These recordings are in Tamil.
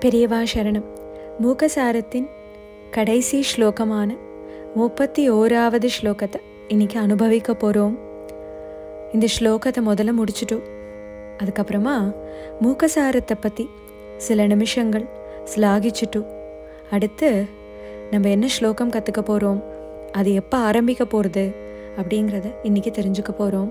பெரியவா சரணம் மூக்கசாரத்தின் கடைசி ஸ்லோகமான முப்பத்தி ஓராவது ஸ்லோகத்தை இன்னைக்கு அனுபவிக்க போகிறோம் இந்த ஸ்லோகத்தை முதல்ல முடிச்சிட்டோம் அதுக்கப்புறமா மூக்கசாரத்தை பற்றி சில நிமிஷங்கள் ஸ்லாகிச்சிட்டோம் அடுத்து நம்ம என்ன ஸ்லோகம் கற்றுக்க போகிறோம் அது எப்போ ஆரம்பிக்க போகிறது அப்படிங்கிறத இன்னைக்கு தெரிஞ்சுக்க போகிறோம்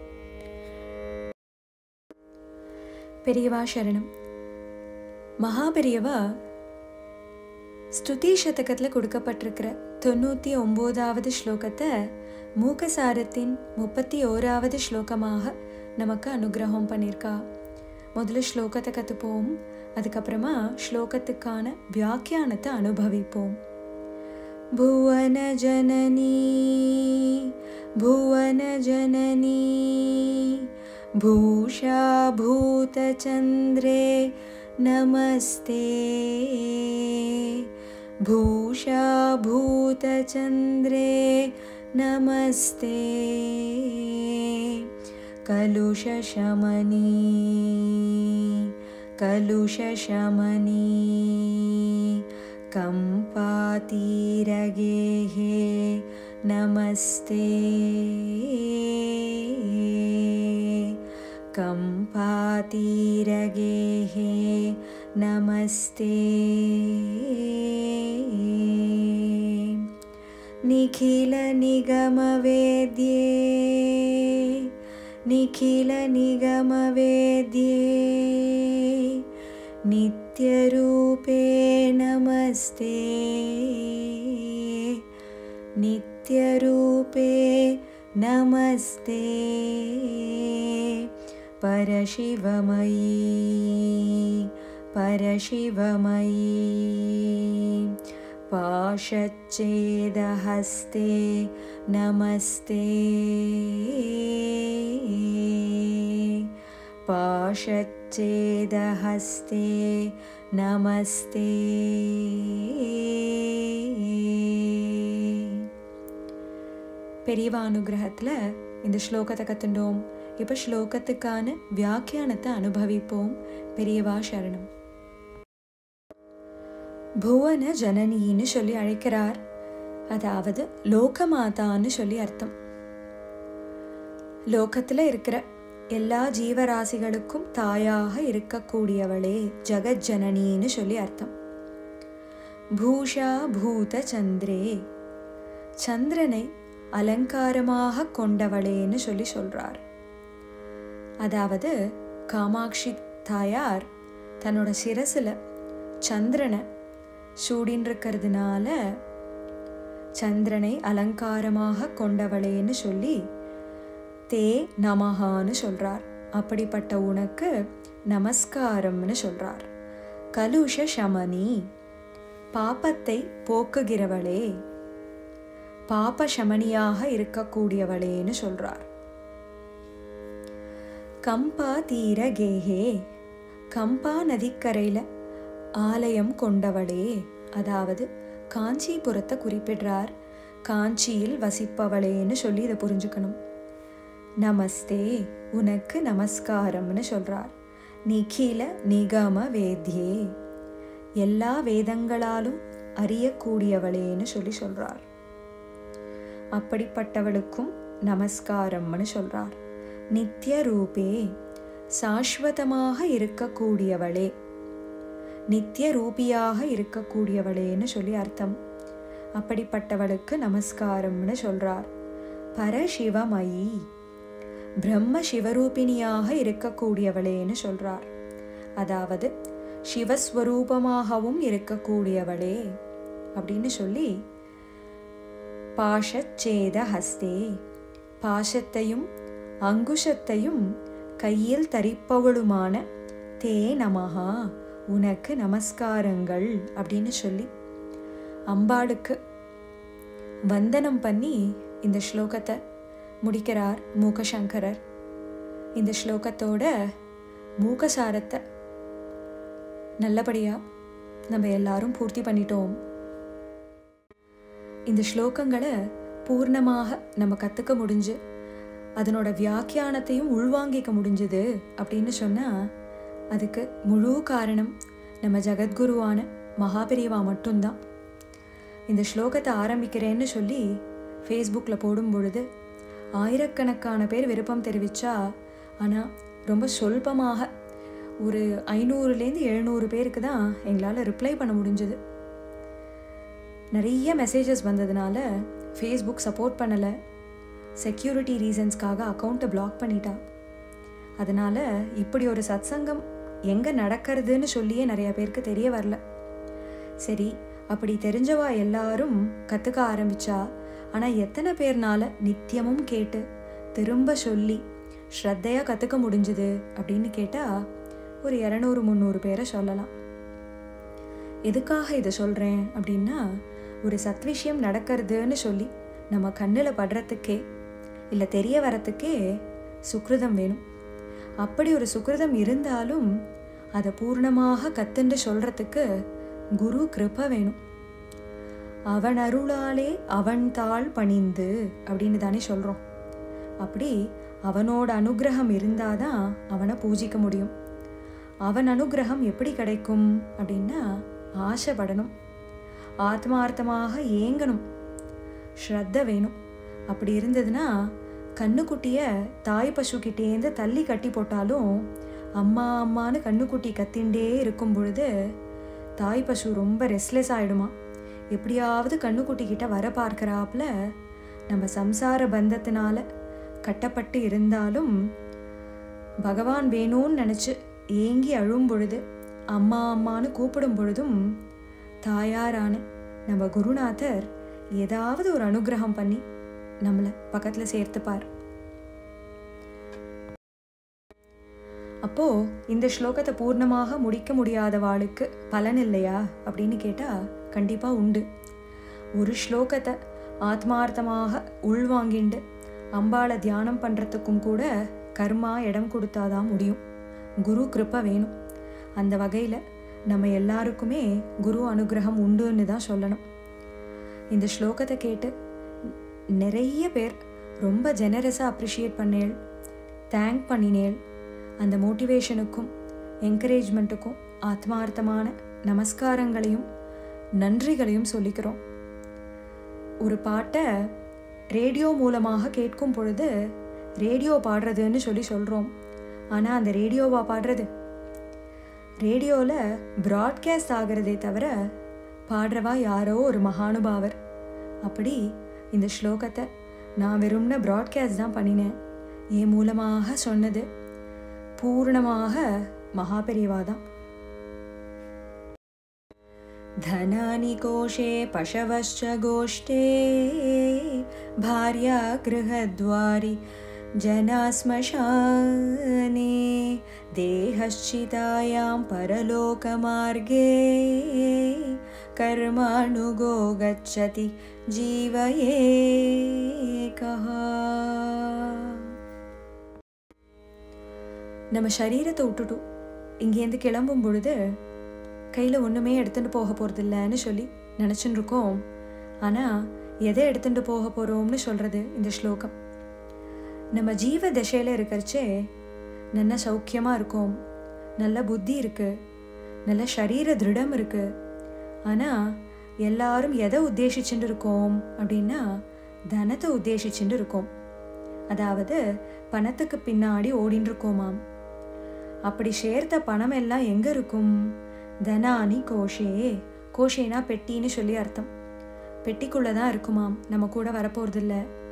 பெரியவா சரணம் மகாபெரியவா ஸ்துதி சதகத்தில் கொடுக்கப்பட்டிருக்கிற தொண்ணூற்றி ஒம்போதாவது ஸ்லோகத்தை மூக்கசாரத்தின் முப்பத்தி ஓராவது ஸ்லோகமாக நமக்கு அனுகிரகம் பண்ணியிருக்கா முதல்ல ஸ்லோகத்தை கற்றுப்போம் அதுக்கப்புறமா ஸ்லோகத்துக்கான வியாக்கியானத்தை அனுபவிப்போம் भुवन जननी भुवन जननी भूषा भूतचन्द्रे नमस्ते भूषा भूतचन्द्रे नमस्ते कलुषशमनी कलुषशमनी कम्पातीरगेः नमस्ते कम्पातीरगेः नमस्ते निखिलनिगमवेद्ये निखिलनिगमवेद्ये नित्यरूपे नमस्ते नित्यरूपे नमस्ते परशिवमयी परशिवमयी पाशच्चेदहस्ते नमस्ते पाशच्चेदहस्ते नमस्ते பெரியவா அனுகிரகத்தில் இந்த ஸ்லோகத்தை கற்றுண்டோம் இப்போ ஸ்லோகத்துக்கான வியாக்கியானத்தை அனுபவிப்போம் பெரியவா சரணம் புவன ஜனனின்னு சொல்லி அழைக்கிறார் அதாவது லோகமாதான்னு சொல்லி அர்த்தம் லோகத்தில் இருக்கிற எல்லா ஜீவராசிகளுக்கும் தாயாக இருக்கக்கூடியவளே ஜெகஜனனின்னு சொல்லி அர்த்தம் பூஷா பூத சந்திரே சந்திரனை அலங்காரமாக கொண்டவளேன்னு சொல்லி சொல்றார் அதாவது காமாட்சி தாயார் தன்னோட சிரசில் சந்திரனை சூடின் இருக்கிறதுனால சந்திரனை அலங்காரமாக கொண்டவளேன்னு சொல்லி தே நமஹான்னு சொல்றார் அப்படிப்பட்ட உனக்கு நமஸ்காரம்னு சொல்றார் கலுஷ சமனி பாப்பத்தை போக்குகிறவளே பாப சமனியாக இருக்கக்கூடியவளேன்னு சொல்றார் கம்பா தீர கேஹே கம்பா நதிக்கரையில் ஆலயம் கொண்டவளே அதாவது காஞ்சிபுரத்தை குறிப்பிடுறார் காஞ்சியில் வசிப்பவளேன்னு சொல்லி இதை புரிஞ்சுக்கணும் நமஸ்தே உனக்கு நமஸ்காரம்னு சொல்றார் நிகில நிகம வேத்யே எல்லா வேதங்களாலும் அறியக்கூடியவளேன்னு சொல்லி சொல்றார் அப்படிப்பட்டவளுக்கும் நமஸ்காரம்னு சொல்றார் நித்திய ரூபே சாஸ்வதமாக இருக்கக்கூடியவளே நித்திய ரூபியாக இருக்கக்கூடியவளேன்னு சொல்லி அர்த்தம் அப்படிப்பட்டவளுக்கு நமஸ்காரம்னு சொல்றார் பரசிவமயி பிரம்ம சிவரூபிணியாக இருக்கக்கூடியவளேன்னு சொல்றார் அதாவது சிவஸ்வரூபமாகவும் இருக்கக்கூடியவளே அப்படின்னு சொல்லி பாஷச்சேத ஹஸ்தே பாஷத்தையும் அங்குஷத்தையும் கையில் தரிப்பவளுமான தே நமஹா உனக்கு நமஸ்காரங்கள் அப்படின்னு சொல்லி அம்பாளுக்கு வந்தனம் பண்ணி இந்த ஸ்லோகத்தை முடிக்கிறார் மூகசங்கரர் இந்த ஸ்லோகத்தோட மூகசாரத்தை நல்லபடியாக நம்ம எல்லாரும் பூர்த்தி பண்ணிட்டோம் இந்த ஸ்லோகங்களை பூர்ணமாக நம்ம கற்றுக்க முடிஞ்சு அதனோட வியாக்கியானத்தையும் உள்வாங்கிக்க முடிஞ்சது அப்படின்னு சொன்னால் அதுக்கு முழு காரணம் நம்ம ஜெகத்குருவான மகாபெரிவா மட்டும்தான் இந்த ஸ்லோகத்தை ஆரம்பிக்கிறேன்னு சொல்லி ஃபேஸ்புக்கில் போடும் பொழுது ஆயிரக்கணக்கான பேர் விருப்பம் தெரிவித்தா ஆனால் ரொம்ப சொல்பமாக ஒரு ஐநூறுலேருந்து எழுநூறு பேருக்கு தான் எங்களால் ரிப்ளை பண்ண முடிஞ்சது நிறைய மெசேஜஸ் வந்ததுனால ஃபேஸ்புக் சப்போர்ட் பண்ணலை செக்யூரிட்டி ரீசன்ஸ்க்காக அக்கௌண்ட்டை பிளாக் பண்ணிட்டா அதனால் இப்படி ஒரு சத்சங்கம் எங்கே நடக்கிறதுன்னு சொல்லியே நிறைய பேருக்கு தெரிய வரல சரி அப்படி தெரிஞ்சவா எல்லாரும் கற்றுக்க ஆரம்பிச்சா ஆனால் எத்தனை பேர்னால நித்தியமும் கேட்டு திரும்ப சொல்லி ஸ்ரத்தையாக கற்றுக்க முடிஞ்சுது அப்படின்னு கேட்டால் ஒரு இரநூறு முந்நூறு பேரை சொல்லலாம் எதுக்காக இதை சொல்கிறேன் அப்படின்னா ஒரு சத்விஷயம் நடக்கிறதுன்னு சொல்லி நம்ம கண்ணில் படுறதுக்கே இல்லை தெரிய வரத்துக்கே சுக்ருதம் வேணும் அப்படி ஒரு சுக்ருதம் இருந்தாலும் அதை பூர்ணமாக கத்துண்டு சொல்கிறதுக்கு குரு கிருப வேணும் அவன் அருளாலே அவன் தாள் பணிந்து அப்படின்னு தானே சொல்கிறோம் அப்படி அவனோட அனுகிரகம் இருந்தாதான் அவனை பூஜிக்க முடியும் அவன் அனுகிரகம் எப்படி கிடைக்கும் அப்படின்னா ஆசைப்படணும் ஆத்மார்த்தமாக ஏங்கணும் ஸ்ரத்த வேணும் அப்படி இருந்ததுன்னா கண்ணுக்குட்டிய தாய் பசுக்கிட்டேருந்து தள்ளி கட்டி போட்டாலும் அம்மா அம்மான்னு கண்ணுக்குட்டி கத்திண்டே இருக்கும் பொழுது தாய் பசு ரொம்ப ரெஸ்ட்லெஸ் ஆகிடுமா எப்படியாவது கண்ணுக்குட்டி கிட்ட வர பார்க்கறாப்புல நம்ம சம்சார பந்தத்தினால கட்டப்பட்டு இருந்தாலும் பகவான் வேணும்னு நினச்சி ஏங்கி அழும் பொழுது அம்மா அம்மான்னு கூப்பிடும் பொழுதும் தாயாரான நம்ம குருநாதர் ஏதாவது ஒரு அனுகிரகம் பண்ணி நம்மளை பக்கத்தில் சேர்த்துப்பார் அப்போ இந்த ஸ்லோகத்தை பூர்ணமாக முடிக்க முடியாத வாளுக்கு பலன் இல்லையா அப்படின்னு கேட்டா கண்டிப்பா உண்டு ஒரு ஸ்லோகத்தை ஆத்மார்த்தமாக உள்வாங்கிண்டு அம்பாளை தியானம் பண்றதுக்கும் கூட கர்மா இடம் கொடுத்தாதான் முடியும் குரு கிருப்பை வேணும் அந்த வகையில் நம்ம எல்லாருக்குமே குரு அனுகிரகம் உண்டுன்னு தான் சொல்லணும் இந்த ஸ்லோகத்தை கேட்டு நிறைய பேர் ரொம்ப ஜெனரஸாக அப்ரிஷியேட் பண்ணேள் தேங்க் பண்ணினேள் அந்த மோட்டிவேஷனுக்கும் என்கரேஜ்மெண்ட்டுக்கும் ஆத்மார்த்தமான நமஸ்காரங்களையும் நன்றிகளையும் சொல்லிக்கிறோம் ஒரு பாட்டை ரேடியோ மூலமாக கேட்கும் பொழுது ரேடியோ பாடுறதுன்னு சொல்லி சொல்கிறோம் ஆனால் அந்த ரேடியோவா பாடுறது ரேடியோவில் ப்ராட்காஸ்ட் ஆகிறதே தவிர பாடுறவா யாரோ ஒரு மகானுபாவர் அப்படி இந்த ஸ்லோகத்தை நான் வெறும்ன ப்ராட்காஸ்ட் தான் பண்ணினேன் என் மூலமாக சொன்னது பூர்ணமாக மகாபெரிவா தான் धनानि कोशे पशवश्च गोष्ठे भार्या गृहद्वारि जना श्मशाने देहश्चितायां परलोकमार्गे कर्माणुगो गच्छति जीव एकः நம்ம சரீரத்தை விட்டுட்டும் இங்கேருந்து கிளம்பும் பொழுது கையில் ஒன்றுமே எடுத்துகிட்டு போக போகிறதில்லன்னு சொல்லி நினச்சின்னு இருக்கோம் ஆனால் எதை எடுத்துகிட்டு போக போகிறோம்னு சொல்கிறது இந்த ஸ்லோகம் நம்ம ஜீவ திசையில் இருக்கிறச்சே நல்ல சௌக்கியமாக இருக்கும் நல்ல புத்தி இருக்குது நல்ல சரீர திருடம் இருக்குது ஆனால் எல்லாரும் எதை உத்தேசிச்சுட்டு இருக்கோம் அப்படின்னா தனத்தை உத்தேசிச்சுட்டு இருக்கோம் அதாவது பணத்துக்கு பின்னாடி ஓடின்னு இருக்கோமாம் அப்படி சேர்த்த பணம் எல்லாம் எங்கே இருக்கும் தனானி கோஷே கோஷேனா பெட்டின்னு சொல்லி அர்த்தம் பெட்டிக்குள்ளே தான் இருக்குமாம் நம்ம கூட வரப்போகிறதில்ல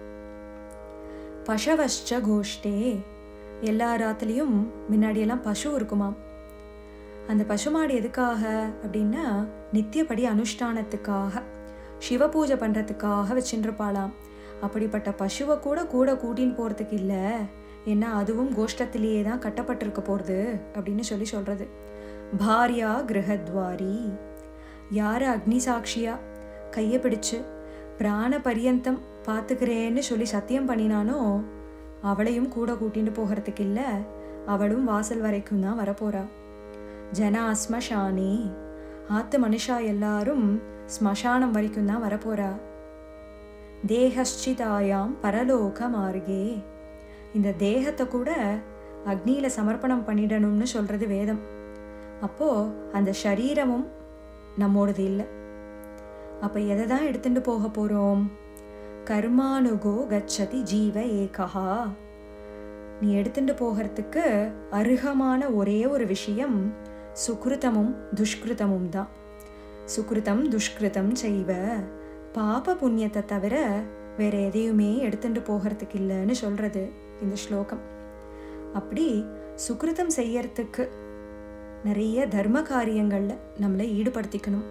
பசவஷ்ச கோஷ்டே எல்லா ராத்துலேயும் முன்னாடியெல்லாம் பசு இருக்குமாம் அந்த பசுமாடு எதுக்காக அப்படின்னா நித்தியப்படி அனுஷ்டானத்துக்காக சிவ பூஜை பண்ணுறதுக்காக வச்சுருப்பாளாம் அப்படிப்பட்ட பசுவை கூட கூட கூட்டின்னு போகிறதுக்கு இல்லை ஏன்னா அதுவும் கோஷ்டத்திலேயே தான் கட்டப்பட்டிருக்க போகிறது அப்படின்னு சொல்லி சொல்கிறது பாரியா கிரகத்வாரி யார் அக்னி சாட்சியா கையை பிடிச்சு பிராண பரியந்தம் பார்த்துக்கிறேன்னு சொல்லி சத்தியம் பண்ணினானோ அவளையும் கூட கூட்டிட்டு போகிறதுக்கு இல்லை அவளும் வாசல் வரைக்கும் தான் வரப்போறா ஜன ஸ்மஷானி ஆத்து மனுஷா எல்லாரும் ஸ்மசானம் வரைக்கும் தான் வரப்போறா தேகஷ்சிதாயாம் பரலோக மார்கே இந்த தேகத்தை கூட அக்னியில சமர்ப்பணம் பண்ணிடணும்னு சொல்றது வேதம் அப்போது அந்த சரீரமும் நம்மோடது இல்லை அப்போ எதை தான் எடுத்துட்டு போக போகிறோம் கர்மானுகோ கச்சதி ஜீவ ஏகா நீ எடுத்துட்டு போகிறதுக்கு அருகமான ஒரே ஒரு விஷயம் சுக்ருதமும் துஷ்கிருதமும் தான் சுக்ருதம் துஷ்கிருதம் செய்வ பாப புண்ணியத்தை தவிர வேற எதையுமே எடுத்துட்டு போகிறதுக்கு இல்லைன்னு சொல்றது இந்த ஸ்லோகம் அப்படி சுக்ருதம் செய்யறதுக்கு நிறைய தர்ம காரியங்கள்ல நம்மளை ஈடுபடுத்திக்கணும்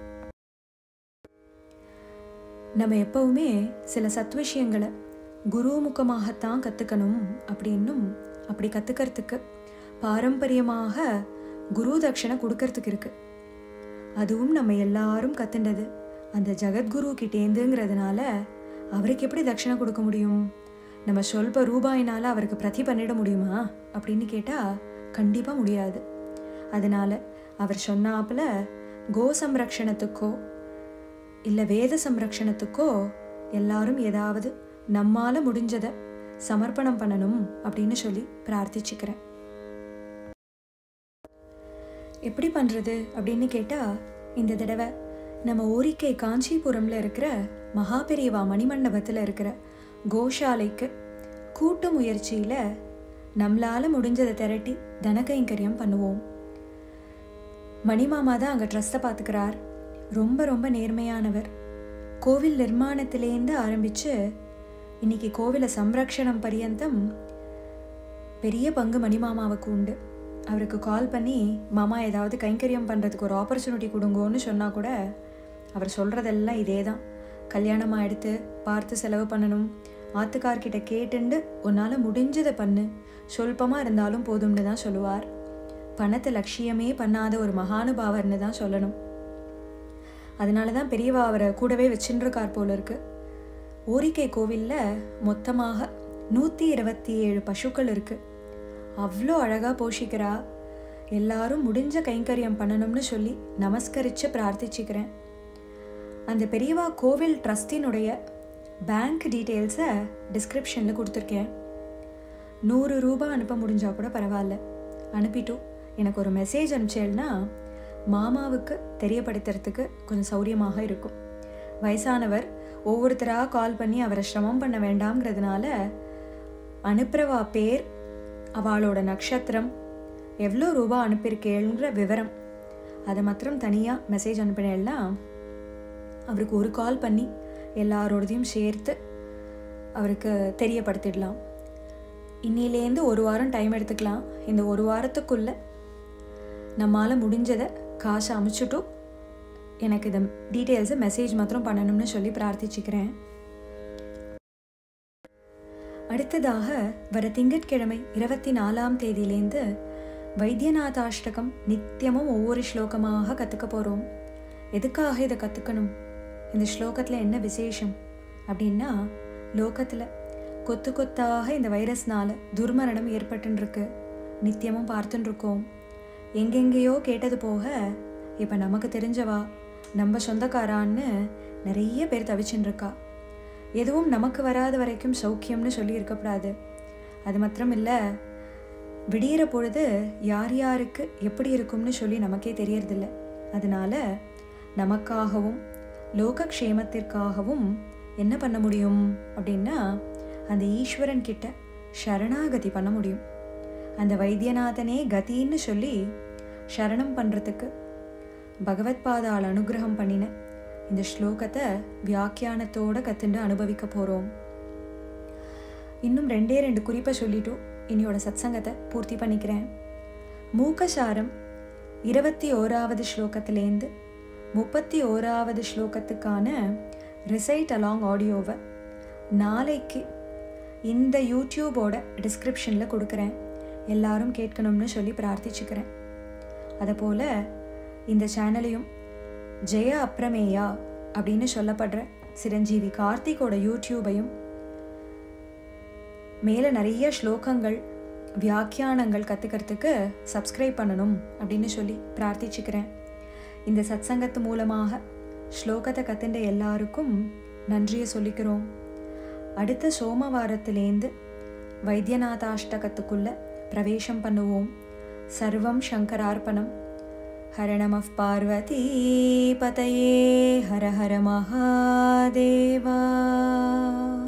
நம்ம எப்பவுமே சில சத்விஷயங்களை குருமுகமாகத்தான் கற்றுக்கணும் அப்படின்னும் அப்படி கற்றுக்கிறதுக்கு பாரம்பரியமாக குரு தட்சணை கொடுக்கறதுக்கு இருக்கு அதுவும் நம்ம எல்லாரும் கத்துண்டது அந்த ஜெகத்குரு கிட்டேந்துங்கிறதுனால அவருக்கு எப்படி தட்சணை கொடுக்க முடியும் நம்ம சொல்ப ரூபாயினால அவருக்கு பிரதி பண்ணிட முடியுமா அப்படின்னு கேட்டால் கண்டிப்பாக முடியாது அதனால அவர் சொன்னாப்புல கோ சம்ரக்ஷணத்துக்கோ இல்லை வேத சம்ரக்ஷணத்துக்கோ எல்லாரும் ஏதாவது நம்மால முடிஞ்சதை சமர்ப்பணம் பண்ணணும் அப்படின்னு சொல்லி பிரார்த்திச்சுக்கிறேன் எப்படி பண்ணுறது அப்படின்னு கேட்டால் இந்த தடவை நம்ம ஓரிக்கை காஞ்சிபுரமில் இருக்கிற மகாபெரியவா மணிமண்டபத்தில் இருக்கிற கோஷாலைக்கு கூட்டு முயற்சியில் நம்மளால் முடிஞ்சதை திரட்டி தனகைங்கரியம் பண்ணுவோம் மணிமாமா தான் அங்கே ட்ரஸ்ட்டை பார்த்துக்கிறார் ரொம்ப ரொம்ப நேர்மையானவர் கோவில் நிர்மாணத்திலேருந்து ஆரம்பித்து இன்னைக்கு கோவிலை சம்ரக்ஷணம் பரியந்தம் பெரிய பங்கு மணிமாமாவுக்கு உண்டு அவருக்கு கால் பண்ணி மாமா ஏதாவது கைங்கரியம் பண்ணுறதுக்கு ஒரு ஆப்பர்ச்சுனிட்டி கொடுங்கோன்னு சொன்னால் கூட அவர் சொல்கிறதெல்லாம் இதே தான் கல்யாணமாக எடுத்து பார்த்து செலவு பண்ணணும் ஆத்துக்கார்கிட்ட கேட்டுண்டு உன்னால் முடிஞ்சதை பண்ணு சொல்பமாக இருந்தாலும் போதும்னு தான் சொல்லுவார் பணத்தை லட்சியமே பண்ணாத ஒரு மகானுபாவர்னு தான் சொல்லணும் அதனால தான் பெரியவா அவரை கூடவே வச்சுருக்கார் போல இருக்கு ஓரிக்கை கோவிலில் மொத்தமாக நூற்றி இருபத்தி ஏழு பசுக்கள் இருக்கு அவ்வளோ அழகாக போஷிக்கிறா எல்லாரும் முடிஞ்ச கைங்கரியம் பண்ணணும்னு சொல்லி நமஸ்கரித்து பிரார்த்திச்சுக்கிறேன் அந்த பெரியவா கோவில் ட்ரஸ்டினுடைய பேங்க் டீட்டெயில்ஸை டிஸ்கிரிப்ஷனில் கொடுத்துருக்கேன் நூறு ரூபாய் அனுப்ப முடிஞ்சால் கூட பரவாயில்ல அனுப்பிட்டு எனக்கு ஒரு மெசேஜ் அனுப்பிச்சேன்னா மாமாவுக்கு தெரியப்படுத்துறதுக்கு கொஞ்சம் சௌரியமாக இருக்கும் வயசானவர் ஒவ்வொருத்தராக கால் பண்ணி அவரை சிரமம் பண்ண வேண்டாம்ங்கிறதுனால அனுப்புகிறவா பேர் அவளோட நட்சத்திரம் எவ்வளோ ரூபா அனுப்பியிருக்கேங்கிற விவரம் அதை மாத்திரம் தனியாக மெசேஜ் அனுப்பினேன்னா அவருக்கு ஒரு கால் பண்ணி எல்லாரோடதையும் சேர்த்து அவருக்கு தெரியப்படுத்திடலாம் இன்னிலேருந்து ஒரு வாரம் டைம் எடுத்துக்கலாம் இந்த ஒரு வாரத்துக்குள்ளே நம்மால் முடிஞ்சதை காசை அமுச்சுட்டும் எனக்கு இந்த டீட்டெயில்ஸை மெசேஜ் மாத்திரம் பண்ணணும்னு சொல்லி பிரார்த்திச்சுக்கிறேன் அடுத்ததாக வர திங்கட்கிழமை இருபத்தி நாலாம் தேதியிலேருந்து வைத்தியநாதாஷ்டகம் நித்தியமும் ஒவ்வொரு ஸ்லோகமாக கற்றுக்க போகிறோம் எதுக்காக இதை கற்றுக்கணும் இந்த ஸ்லோகத்தில் என்ன விசேஷம் அப்படின்னா லோகத்தில் கொத்து கொத்தாக இந்த வைரஸ்னால துர்மரணம் ஏற்பட்டுருக்கு நித்தியமும் பார்த்துட்டு இருக்கோம் எங்கெங்கேயோ கேட்டது போக இப்போ நமக்கு தெரிஞ்சவா நம்ம சொந்தக்காரான்னு நிறைய பேர் தவிச்சுட்டு இருக்கா எதுவும் நமக்கு வராத வரைக்கும் சௌக்கியம்னு சொல்லி இருக்கக்கூடாது அது மாத்திரம் இல்லை விடியிற பொழுது யார் யாருக்கு எப்படி இருக்கும்னு சொல்லி நமக்கே தெரியறதில்ல அதனால நமக்காகவும் லோகக்ஷேமத்திற்காகவும் என்ன பண்ண முடியும் அப்படின்னா அந்த ஈஸ்வரன் கிட்ட சரணாகதி பண்ண முடியும் அந்த வைத்தியநாதனே கதின்னு சொல்லி சரணம் பண்ணுறதுக்கு பகவத்பாதால் அனுகிரகம் பண்ணின இந்த ஸ்லோகத்தை வியாக்கியானத்தோட கத்துண்டு அனுபவிக்க போகிறோம் இன்னும் ரெண்டே ரெண்டு குறிப்பை சொல்லிட்டு இனியோட சத்சங்கத்தை பூர்த்தி பண்ணிக்கிறேன் மூக்கசாரம் இருபத்தி ஓராவது ஸ்லோகத்திலேருந்து முப்பத்தி ஓராவது ஸ்லோகத்துக்கான ரிசைட் அலாங் ஆடியோவை நாளைக்கு இந்த யூடியூபோட டிஸ்கிரிப்ஷனில் கொடுக்குறேன் எல்லாரும் கேட்கணும்னு சொல்லி பிரார்த்திச்சுக்கிறேன் அதுபோல் இந்த சேனலையும் ஜெய அப்ரமேயா அப்படின்னு சொல்லப்படுற சிரஞ்சீவி கார்த்திகோட யூடியூபையும் மேலே நிறைய ஸ்லோகங்கள் வியாக்கியானங்கள் கற்றுக்கிறதுக்கு சப்ஸ்கிரைப் பண்ணணும் அப்படின்னு சொல்லி பிரார்த்திச்சுக்கிறேன் இந்த சத்சங்கத்து மூலமாக ஸ்லோகத்தை கத்துண்ட எல்லாருக்கும் நன்றியை சொல்லிக்கிறோம் அடுத்த சோமவாரத்திலேருந்து வைத்தியநாதாஷ்டகத்துக்குள்ள பிரவேசம் பண்ணுவோம் சர்வம் சங்கரார்ப்பணம் हर नमः पार्वती पतये हर हर महादेवा